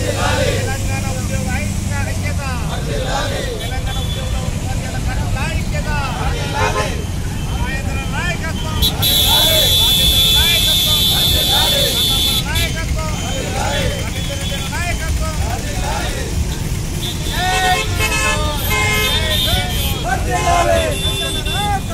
తెలంగాణ ఉద్యోగ ఐక్య ఐక్యత తెలంగాణ ఉద్యోగుల ఉపాధ్యాయుల కడుపుల ఐక్యత రాజేంద్ర నాయకత్వం రాజేంద్ర నాయకత్వం కన్నమ్మ నాయకత్వం రవీంద్ర రెడ్డి నాయకత్వం జై కిషోర్! జై కిషోర్!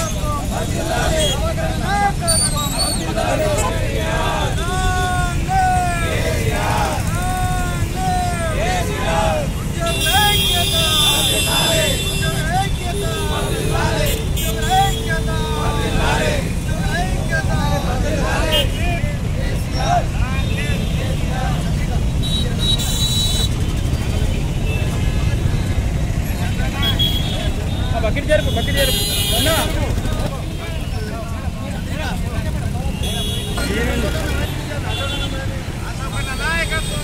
బకెట్ జరుపు బకెట్ జరుపు అన్నా అన్నపన్న నాయకత్వం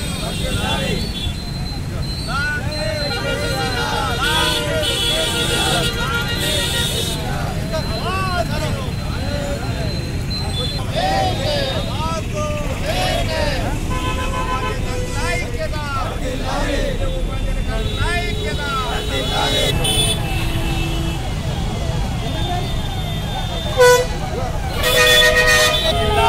జిల్లా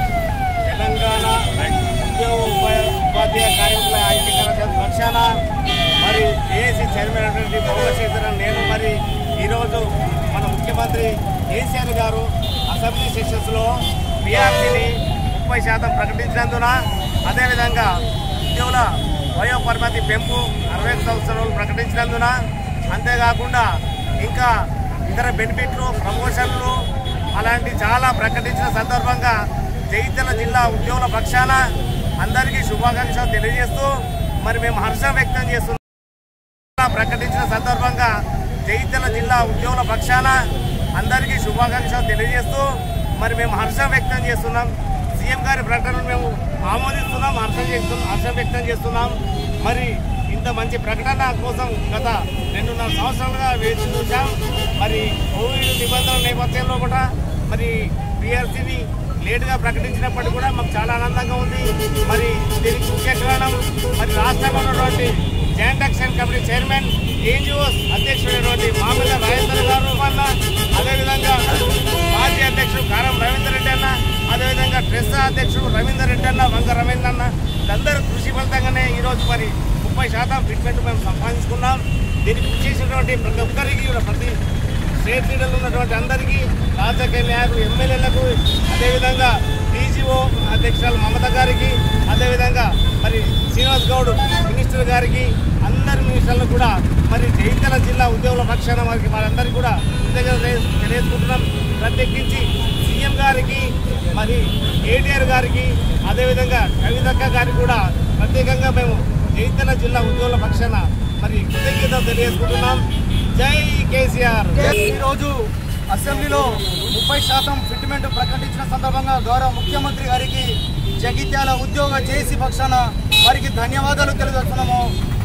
తెలంగాణ ఉద్యోగ ఉపా- ఉపాధ్యాయ కార్మికుల ఐక్యకరణ పక్షాన మరి ఏసీ చైర్మన్ అయినటువంటి భోగశేఖరన్ నేను మరి ఈరోజు మన ముఖ్యమంత్రి కేసీఆర్ గారు అసెంబ్లీ సెషన్స్లో బీఆర్సీని ముప్పై శాతం ప్రకటించినందున అదేవిధంగా ఉద్యోగుల వయో పరిమితి పెంపు అరవై ఐదు సంవత్సరాలు ప్రకటించినందున అంతేకాకుండా ఇంకా ఇతర బెనిఫిట్లు ప్రమోషన్లు అలాంటి చాలా ప్రకటించిన సందర్భంగా జగిత్యాల జిల్లా ఉద్యోగుల పక్షాన అందరికీ శుభాకాంక్షలు తెలియజేస్తూ మరి మేము హర్షం వ్యక్తం చేస్తున్నాం ప్రకటించిన సందర్భంగా జగిత్యాల జిల్లా ఉద్యోగుల పక్షాన అందరికీ శుభాకాంక్షలు తెలియజేస్తూ మరి మేము హర్షం వ్యక్తం చేస్తున్నాం సీఎం గారి ప్రకటనను మేము ఆమోదిస్తున్నాం హర్షం చేస్తున్నాం హర్షం వ్యక్తం చేస్తున్నాం మరి ఇంత మంచి ప్రకటన కోసం గత రెండున్నర సంవత్సరాలుగా వేచి చూసాం మరి కోవిడ్ నిబంధనల నేపథ్యంలో కూడా మరి పిఆర్సీని లేటుగా ప్రకటించినప్పటికీ కూడా మాకు చాలా ఆనందంగా ఉంది మరి దీనికి ముఖ్య కారణం మరి రాష్ట్రంలో ఉన్నటువంటి joint action committee chairman ANGOs అధ్యక్షుడైనటువంటి మామిళ్ళ రాజేంద్ర గారు అన్న అదేవిధంగా మాజీ అధ్యక్షుడు కారం రవీందర్ రెడ్డి అన్న అదేవిధంగా ట్రెస్సా అధ్యక్షుడు రవీందర్ రెడ్డి అన్న వంగ రవీంద్ర అన్న వీళ్ళందరూ కృషి ఫలితంగానే ఈరోజు మరి ముప్పై శాతం ఫిట్మెంట్ మేము సంపాదించుకున్నాం దీనికి కృషి చేసినటువంటి ప్రతి ఒక్కరికి కూడా ప్రతి స్టేట్ లీడర్లు ఉన్నటువంటి అందరికీ రాజకీయ నాయకులు ఎమ్మెల్యేలకు అదేవిధంగా డీజీఓ అధ్యక్షురాలు మమత గారికి అదేవిధంగా మరి శ్రీనివాస్ గౌడ్ మినిస్టర్ గారికి అందరి మినిస్టర్లు కూడా మరి జగిత్యాల జిల్లా ఉద్యోగుల పక్షాన వారికి వారందరికీ కూడా కృతజ్ఞతలు తెలియ- తెలియజేసుకుంటున్నాం ప్రత్యేకించి సీఎం గారికి మరి కేటీఆర్ గారికి అదేవిధంగా కవితక్క గారికి కూడా ప్రత్యేకంగా మేము జగిత్యాల జిల్లా ఉద్యోగుల పక్షాన మరి కృతజ్ఞతలు తెలియజేసుకుంటున్నాం జై కేసీఆర్ ఈరోజు అసెంబ్లీలో ముప్పై శాతం ఫిట్మెంట్ ప్రకటించిన సందర్భంగా గౌరవ ముఖ్యమంత్రి గారికి జగిత్యాల ఉద్యోగ జేసీ పక్షాన వారికి ధన్యవాదాలు తెలియజేస్తున్నాము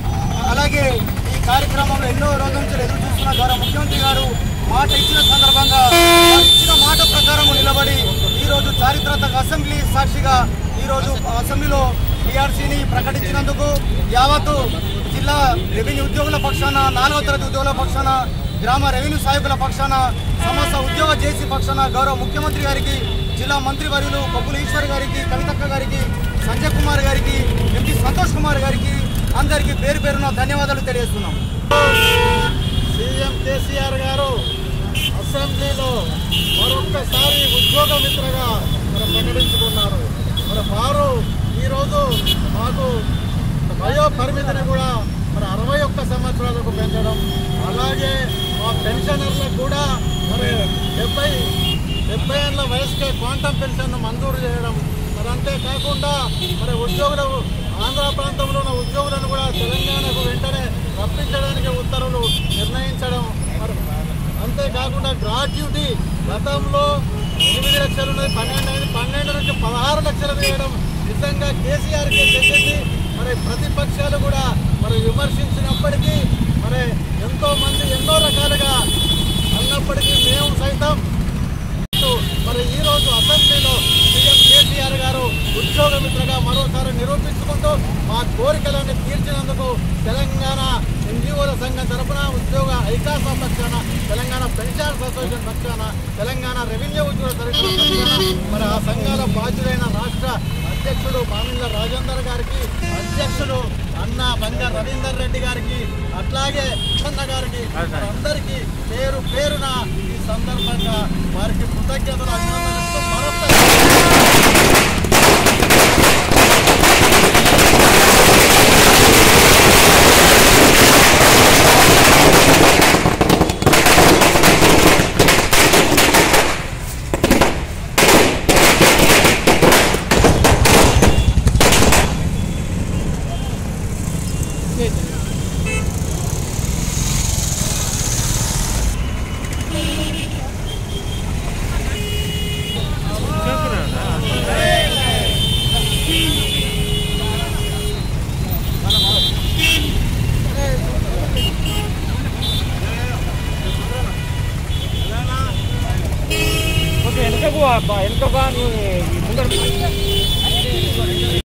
అలాగే ఈ కార్యక్రమంలో ఎన్నో రోజుల నుంచి ఎదురు చూస్తున్న గౌరవ ముఖ్యమంత్రి గారు మాట ఇచ్చిన సందర్భంగా వారు ఇచ్చిన మాట ప్రకారం నిలబడి ఈరోజు చారిత్రక అసెంబ్లీ సాక్షిగా ఈరోజు అసెంబ్లీలో బీఆర్సీని ప్రకటించినందుకు యావత్తు జిల్లా రెవెన్యూ ఉద్యోగుల పక్షాన నాలుగో తరగతి ఉద్యోగుల పక్షాన గ్రామ రెవెన్యూ సహాయకుల పక్షాన సమస్త ఉద్యోగ జేసీ పక్షాన గౌరవ ముఖ్యమంత్రి గారికి జిల్లా మంత్రి వర్యులు పప్పుల ఈశ్వర్ గారికి కవితక్క గారికి సంజయ్ కుమార్ గారికి ఎంపీ సంతోష్ కుమార్ గారికి అందరికీ పేరు పేరున ధన్యవాదాలు తెలియజేస్తున్నాం సీఎం కేసీఆర్ గారు అసెంబ్లీలో మరొక్కసారి ఉద్యోగ మిత్రగా మరి ప్రకటించుకున్నారు మరి వారు ఈరోజు మాకు వయో పరిమితిని కూడా మరి అరవై ఒక్క సంవత్సరాలకు పెంచడం అలాగే మా పెన్షనర్లకు కూడా మరి డెబ్బై డెబ్బై ఏళ్ళ వయసుకే క్వాంటమ్ పెన్షన్ మంజూరు చేయడం మరి అంతేకాకుండా మరి ఉద్యోగులు ఆంధ్ర ప్రాంతంలో ఉన్న ఉద్యోగులను కూడా తెలంగాణకు వెంటనే రప్పించడానికి ఉత్తర్వులు నిర్ణయించడం మరి అంతేకాకుండా గ్రాట్యుటీ గతంలో ఎనిమిది లక్షలు ఉన్నది పన్నెండు అయింది పన్నెండు నుంచి పదహారు లక్షలు వేయడం నిజంగా కేసీఆర్కే చెందింది మరి ప్రతిపక్షాలు కూడా మరి విమర్శించినప్పటికీ మరి ఎంతో మంది ఎన్నో రకాలుగా అన్నప్పటికీ మేము సైతం మరి ఈ రోజు అసెంబ్లీలో సీఎం కేసీఆర్ గారు ఉద్యోగ ఉద్యోగ మిత్రగా మరోసారి నిరూపించుకుంటూ మా కోరికలన్నీ తీర్చినందుకు తెలంగాణ ఎన్జిఓల సంఘం తరపున ఉద్యోగ ఐకాస పక్షాన తెలంగాణ పెన్షనర్స్ అసోసియేషన్ పక్షాన తెలంగాణ రెవెన్యూ ఉద్యోగ తరపున పక్షాన మరి ఆ సంఘాల బాధ్యులైన రాష్ట్ర అధ్యక్షుడు మామిళ్ళ రాజేందర్ గారికి అధ్యక్షుడు అన్న బంగ రవీందర్ రెడ్డి గారికి అట్లాగే అన్న గారికి అందరికీ పేరు పేరున ఈ సందర్భంగా వారికి కృతజ్ఞతలు అభినందనలు మరొక వెనుకకు వెనుకగా నువ్వు ముందర